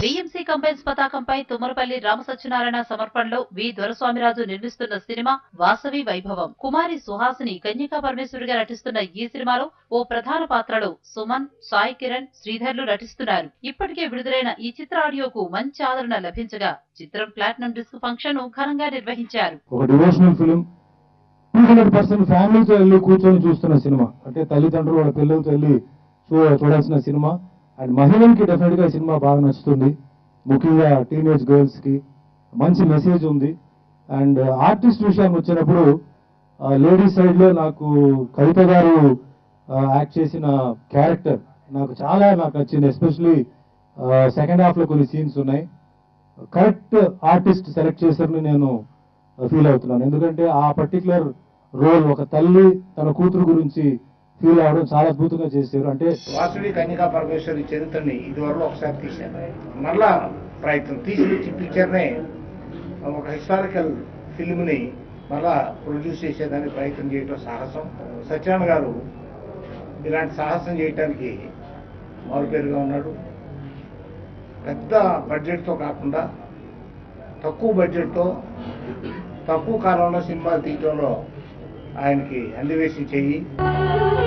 DMC కంపెన్స్ పతాకంపై తుమ్మరపల్లి రామసత్యనారాయణ సమర్పణలో వి దొరస్వామిరాజు నిర్మిస్తున్న సినిమా వాసవి వైభవం కుమారి సుహాసిని కన్యకా పరమేశ్వరిగా నటిస్తున్న ఈ సినిమాలో ఓ ప్రధాన పాత్రలో సుమన్ సాయి కిరణ్ శ్రీధర్లు నటిస్తున్నారు ఇప్పటికే విడుదలైన ఈ చిత్ర ఆడియోకు మంచి ఆదరణ లభించగా చిత్రం ప్లాటినం డిస్క్ ఫంక్షన్ ను ఘనంగా నిర్వహించారు ఒక devotional film two hundred percent ఫ్యామిలీతో వెళ్ళి కూర్చొని చూస్తున్న సినిమా అంటే తల్లిదండ్రులు వాళ్ళ పిల్లలతో వెళ్ళి చూ చూడాల్సిన సినిమా అండ్ మహిళలకి డెఫినెట్ గా ఈ సినిమా బాగా నచ్చుతుంది ముఖ్యంగా టీనేజ్ గర్ల్స్ కి మంచి మెసేజ్ ఉంది అండ్ ఆర్టిస్ట్ విషయానికి వచ్చినప్పుడు లేడీస్ సైడ్ లో నాకు కవిత గారు యాక్ట్ చేసిన క్యారెక్టర్ నాకు చాలా నాకు నచ్చింది ఎస్పెషలీ సెకండ్ హాఫ్ లో కొన్ని సీన్స్ ఉన్నాయి కరెక్ట్ ఆర్టిస్ట్ సెలెక్ట్ చేశారని నేను ఫీల్ అవుతున్నాను ఎందుకంటే ఆ పర్టికులర్ రోల్ ఒక తల్లి తన కూతురు గురించి ఫీల్ అవడం చాలా అద్భుతంగా చేశారు అంటే వాసుడి కన్యకా పరమేశ్వరి చరిత్రని ఇదివరకు ఒకసారి తీశాను మరలా ప్రయత్నం తీసి వచ్చి పిక్చర్నే ఒక హిస్టారికల్ ఫిల్మ్ని మరలా ప్రొడ్యూస్ చేసేదానికి ప్రయత్నం చేయటం సాహసం సత్యనారాయణ గారు ఇలాంటి సాహసం చేయటానికి మారుపేరుగా ఉన్నాడు పెద్ద బడ్జెట్తో కాకుండా తక్కువ బడ్జెట్తో తక్కువ కాలంలో సినిమాలు తీయటంలో ఆయనకి అన్వేషణ చెయ్యి